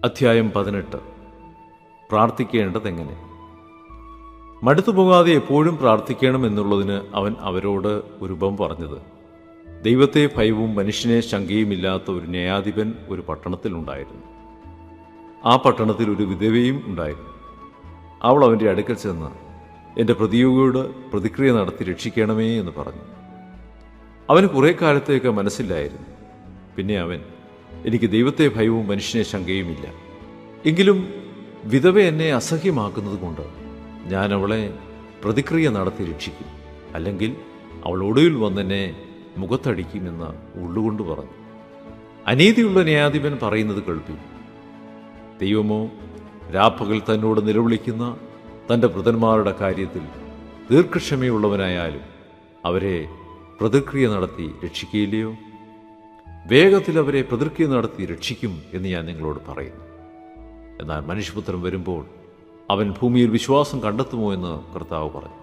അധ്യായം പതിനെട്ട് പ്രാർത്ഥിക്കേണ്ടതെങ്ങനെ മടുത്തു പോകാതെ എപ്പോഴും പ്രാർത്ഥിക്കണം എന്നുള്ളതിന് അവൻ അവരോട് ഒരു ഉപം പറഞ്ഞത് ദൈവത്തെ ഭയവും മനുഷ്യനെ ശങ്കയുമില്ലാത്ത ഒരു ന്യായാധിപൻ ഒരു പട്ടണത്തിലുണ്ടായിരുന്നു ആ പട്ടണത്തിൽ ഒരു വിധവയും ഉണ്ടായിരുന്നു അവൾ അവൻ്റെ അടുക്കൽ ചെന്ന് എൻ്റെ പ്രതിയോഗിയോട് പ്രതിക്രിയ നടത്തി രക്ഷിക്കണമേ എന്ന് പറഞ്ഞു അവന് കുറേ കാലത്തേക്ക് മനസ്സില്ലായിരുന്നു പിന്നെ അവൻ എനിക്ക് ദൈവത്തെ ഭയവും മനുഷ്യനെ ശങ്കയുമില്ല എങ്കിലും വിധവ എന്നെ അസഹ്യമാക്കുന്നത് കൊണ്ട് ഞാൻ അവളെ പ്രതിക്രിയ നടത്തി രക്ഷിക്കും അല്ലെങ്കിൽ അവൾ ഒടുവിൽ വന്നെന്നെ മുഖത്തടിക്കുമെന്ന് ഉള്ളുകൊണ്ട് പറഞ്ഞു അനീതിയുള്ള ന്യായാധിപൻ പറയുന്നത് കേൾപ്പി ദൈവമോ രാപ്പകൽ തന്നോട് നിലവിളിക്കുന്ന തൻ്റെ വൃതന്മാരുടെ കാര്യത്തിൽ ദീർഘക്ഷമയുള്ളവനായാലും അവരെ പ്രതിക്രിയ നടത്തി രക്ഷിക്കുകയില്ലയോ വേഗത്തിൽ അവരെ പ്രതിക്രിയ നടത്തി രക്ഷിക്കും എന്ന് ഞാൻ നിങ്ങളോട് പറയുന്നു എന്നാൽ മനുഷ്യപുത്രൻ വരുമ്പോൾ അവൻ ഭൂമിയിൽ വിശ്വാസം കണ്ടെത്തുമോ എന്ന് കർത്താവ് പറഞ്ഞു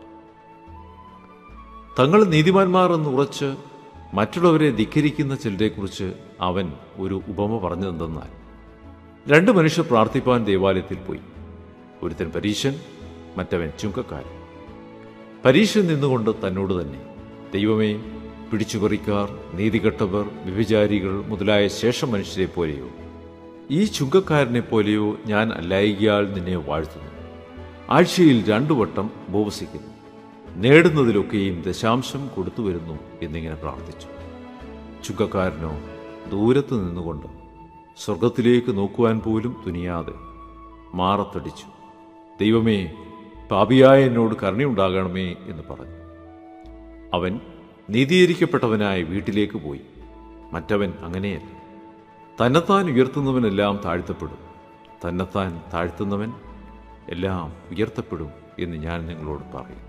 തങ്ങൾ നീതിമാന്മാർ എന്ന് ഉറച്ച് മറ്റുള്ളവരെ ധിക്കരിക്കുന്ന ചിലരെക്കുറിച്ച് അവൻ ഒരു ഉപമ പറഞ്ഞതെന്തെന്നാൽ രണ്ട് മനുഷ്യർ പ്രാർത്ഥിപ്പാൻ ദേവാലയത്തിൽ പോയി ഒരുത്തൻ പരീശൻ മറ്റവൻ ചുങ്കക്കാരൻ പരീശൻ നിന്നുകൊണ്ട് തന്നോട് തന്നെ ദൈവമേ പിടിച്ചുപറിക്കാർ നീതികെട്ടവർ വ്യഭിചാരികൾ മുതലായ ശേഷം മനുഷ്യരെ പോലെയോ ഈ ചുങ്കക്കാരനെ പോലെയോ ഞാൻ അല്ലായികയാൽ നിന്നെ വാഴ്ത്തുന്നു ആഴ്ചയിൽ രണ്ടു വട്ടം ഉപവസിക്കുന്നു നേടുന്നതിലൊക്കെയും ദശാംശം കൊടുത്തു വരുന്നു എന്നിങ്ങനെ പ്രാർത്ഥിച്ചു ചുങ്കക്കാരനോ ദൂരത്ത് നിന്നുകൊണ്ട് സ്വർഗത്തിലേക്ക് നോക്കുവാൻ പോലും തുനിയാതെ മാറത്തടിച്ചു ദൈവമേ പാപിയായ എന്നോട് കരുണയുണ്ടാകണമേ എന്ന് പറഞ്ഞു അവൻ നീതീകരിക്കപ്പെട്ടവനായി വീട്ടിലേക്ക് പോയി മറ്റവൻ അങ്ങനെയല്ല തന്നെത്താൻ ഉയർത്തുന്നവനെല്ലാം താഴ്ത്തപ്പെടും തന്നെത്താൻ താഴ്ത്തുന്നവൻ എല്ലാം ഉയർത്തപ്പെടും എന്ന് ഞാൻ നിങ്ങളോട് പറയും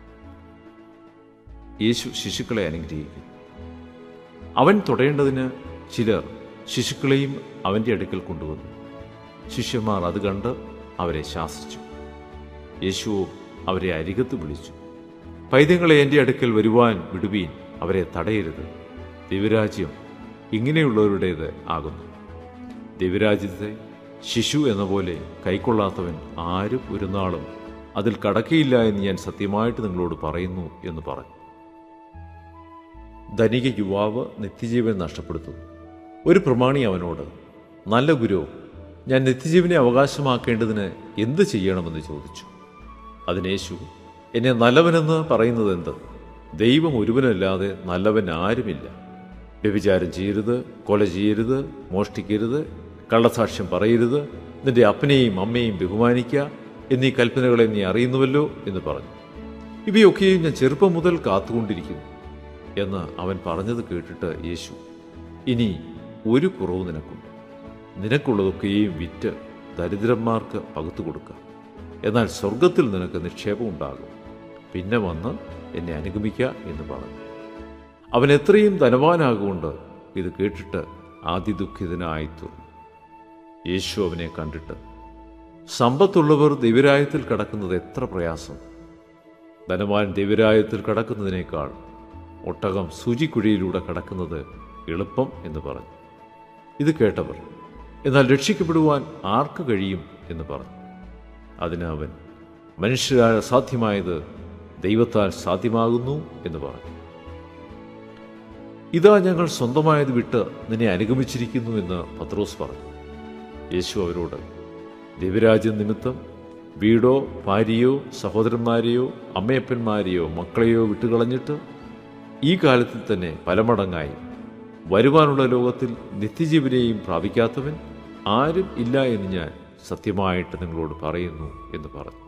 യേശു ശിശുക്കളെ അനുഗ്രഹിക്കുന്നു അവൻ തൊടേണ്ടതിന് ചിലർ ശിശുക്കളെയും അവൻ്റെ അടുക്കൽ കൊണ്ടുവന്നു ശിഷ്യന്മാർ അത് കണ്ട് അവരെ ശാസിച്ചു യേശുവോ അവരെ അരികത്ത് വിളിച്ചു പൈതങ്ങളെ എൻ്റെ അടുക്കൽ വരുവാൻ വിടുവീൻ അവരെ തടയരുത് ദിവരാജ്യം ഇങ്ങനെയുള്ളവരുടേത് ആകുന്നു ദിവരാജ്യത്തെ ശിശു എന്ന പോലെ കൈക്കൊള്ളാത്തവൻ ആരും ഒരു നാളും അതിൽ കടക്കയില്ല എന്ന് ഞാൻ സത്യമായിട്ട് നിങ്ങളോട് പറയുന്നു എന്ന് പറഞ്ഞു ധനിക യുവാവ് നിത്യജീവൻ നഷ്ടപ്പെടുത്തുന്നു ഒരു പ്രമാണി അവനോട് നല്ല ഗുരു ഞാൻ നിത്യജീവനെ അവകാശമാക്കേണ്ടതിന് എന്ത് ചെയ്യണമെന്ന് ചോദിച്ചു അതിനേശു എന്നെ നല്ലവനെന്ന് പറയുന്നത് എന്ത് ദൈവം ഒരുവനല്ലാതെ നല്ലവൻ ആരുമില്ല വ്യഭിചാരം ചെയ്യരുത് കൊല ചെയ്യരുത് മോഷ്ടിക്കരുത് കള്ളസാക്ഷ്യം പറയരുത് നിന്റെ അപ്പനെയും അമ്മയെയും ബഹുമാനിക്കുക എന്നീ കൽപ്പനകളെ നീ അറിയുന്നുവല്ലോ എന്ന് പറഞ്ഞു ഇവയൊക്കെയും ഞാൻ ചെറുപ്പം മുതൽ കാത്തുകൊണ്ടിരിക്കുന്നു എന്ന് അവൻ പറഞ്ഞത് കേട്ടിട്ട് യേശു ഇനി ഒരു കുറവ് നിനക്കുണ്ട് നിനക്കുള്ളതൊക്കെയും വിറ്റ് ദരിദ്രന്മാർക്ക് പകുത്തു കൊടുക്കുക എന്നാൽ സ്വർഗത്തിൽ നിനക്ക് നിക്ഷേപം ഉണ്ടാകും പിന്നെ വന്ന് എന്നെ അനുഗമിക്കുക എന്ന് പറഞ്ഞു അവൻ എത്രയും ധനവാനാകൊണ്ട് ഇത് കേട്ടിട്ട് ആദിദുഃഖിതനായി തീർന്നു യേശു അവനെ കണ്ടിട്ട് സമ്പത്തുള്ളവർ ദിവരായത്തിൽ കടക്കുന്നത് എത്ര പ്രയാസം ധനവാൻ ദിവരായത്തിൽ കടക്കുന്നതിനേക്കാൾ ഒട്ടകം സൂചിക്കുഴിയിലൂടെ കടക്കുന്നത് എളുപ്പം എന്ന് പറഞ്ഞു ഇത് കേട്ടവർ എന്നാൽ രക്ഷിക്കപ്പെടുവാൻ ആർക്ക് കഴിയും എന്ന് പറഞ്ഞു അതിന് അവൻ മനുഷ്യരാൽ അസാധ്യമായത് ദൈവത്താൽ സാധ്യമാകുന്നു എന്ന് പറഞ്ഞു ഇതാ ഞങ്ങൾ സ്വന്തമായത് വിട്ട് നിന്നെ അനുഗമിച്ചിരിക്കുന്നു എന്ന് പത്രോസ് പറഞ്ഞു യേശു അവരോട് ദിവരാജ്യം നിമിത്തം വീടോ ഭാര്യയോ സഹോദരന്മാരെയോ അമ്മയപ്പന്മാരെയോ മക്കളെയോ വിട്ടുകളഞ്ഞിട്ട് ഈ കാലത്തിൽ തന്നെ പലമടങ്ങായി വരുവാനുള്ള ലോകത്തിൽ നിത്യജീവനെയും പ്രാപിക്കാത്തവൻ ആരും ഇല്ല എന്ന് ഞാൻ സത്യമായിട്ട് നിങ്ങളോട് പറയുന്നു എന്ന് പറഞ്ഞു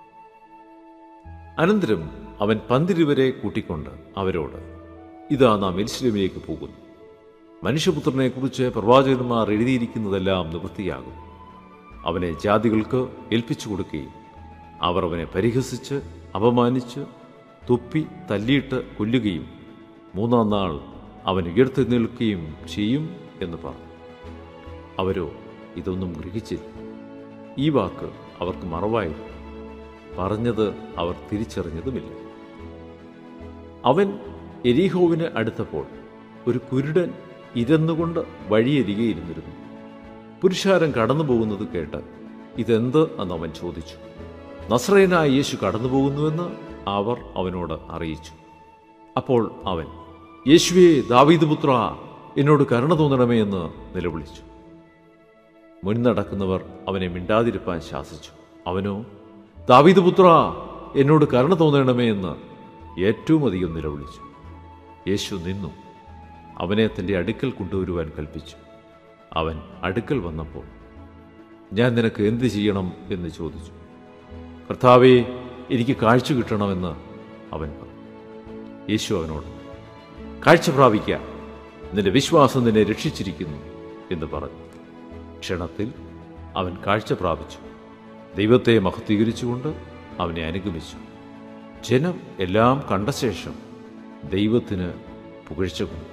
അനന്തരം അവൻ പന്തിരുവരെ കൂട്ടിക്കൊണ്ട് അവരോട് ഇതാ നാം എരിശിലമിലേക്ക് പോകുന്നു മനുഷ്യപുത്രനെക്കുറിച്ച് പ്രവാചകന്മാർ എഴുതിയിരിക്കുന്നതെല്ലാം നിവൃത്തിയാകും അവനെ ജാതികൾക്ക് ഏൽപ്പിച്ചു കൊടുക്കുകയും അവർ അവനെ പരിഹസിച്ച് അപമാനിച്ച് തുപ്പി തല്ലിയിട്ട് കൊല്ലുകയും മൂന്നാം നാൾ അവൻ ഉയർത്തെഴുന്നേൽക്കുകയും ചെയ്യും എന്ന് പറഞ്ഞു അവരോ ഇതൊന്നും ഗ്രഹിച്ചില്ല ഈ വാക്ക് അവർക്ക് മറവായിരുന്നു പറഞ്ഞത് അവർ തിരിച്ചറിഞ്ഞതുമില്ല അവൻ എരീഹോവിന് അടുത്തപ്പോൾ ഒരു കുരുടൻ ഇരന്നുകൊണ്ട് വഴിയരികെ ഇരുന്നിരുന്നു പുരുഷാരം കടന്നു പോകുന്നത് കേട്ട് ഇതെന്ത് എന്ന് അവൻ ചോദിച്ചു നസ്രയനായ യേശു കടന്നു പോകുന്നുവെന്ന് അവർ അവനോട് അറിയിച്ചു അപ്പോൾ അവൻ യേശുവേ ദാവീദ് പുത്ര എന്നോട് കരുണ തോന്നണമേ എന്ന് നിലവിളിച്ചു മുൻനടക്കുന്നവർ അവനെ മിണ്ടാതിരിപ്പാൻ ശാസിച്ചു അവനോ ദാവീദ് പുത്ര എന്നോട് കരുണ തോന്നണമേ എന്ന് ഏറ്റവും അധികം നിലവിളിച്ചു യേശു നിന്നു അവനെ തൻ്റെ അടുക്കൽ കൊണ്ടുവരുവാൻ കൽപ്പിച്ചു അവൻ അടുക്കൽ വന്നപ്പോൾ ഞാൻ നിനക്ക് എന്ത് ചെയ്യണം എന്ന് ചോദിച്ചു കർത്താവേ എനിക്ക് കാഴ്ച കിട്ടണമെന്ന് അവൻ പറഞ്ഞു യേശു അവനോട് കാഴ്ച പ്രാപിക്കുക നിന്റെ വിശ്വാസം നിന്നെ രക്ഷിച്ചിരിക്കുന്നു എന്ന് പറഞ്ഞു ക്ഷണത്തിൽ അവൻ കാഴ്ച പ്രാപിച്ചു ദൈവത്തെ മഹത്വീകരിച്ചുകൊണ്ട് അവനെ അനുഗമിച്ചു ജനം എല്ലാം കണ്ട ശേഷം ദൈവത്തിന് പുകഴ്ച കൊടുത്തു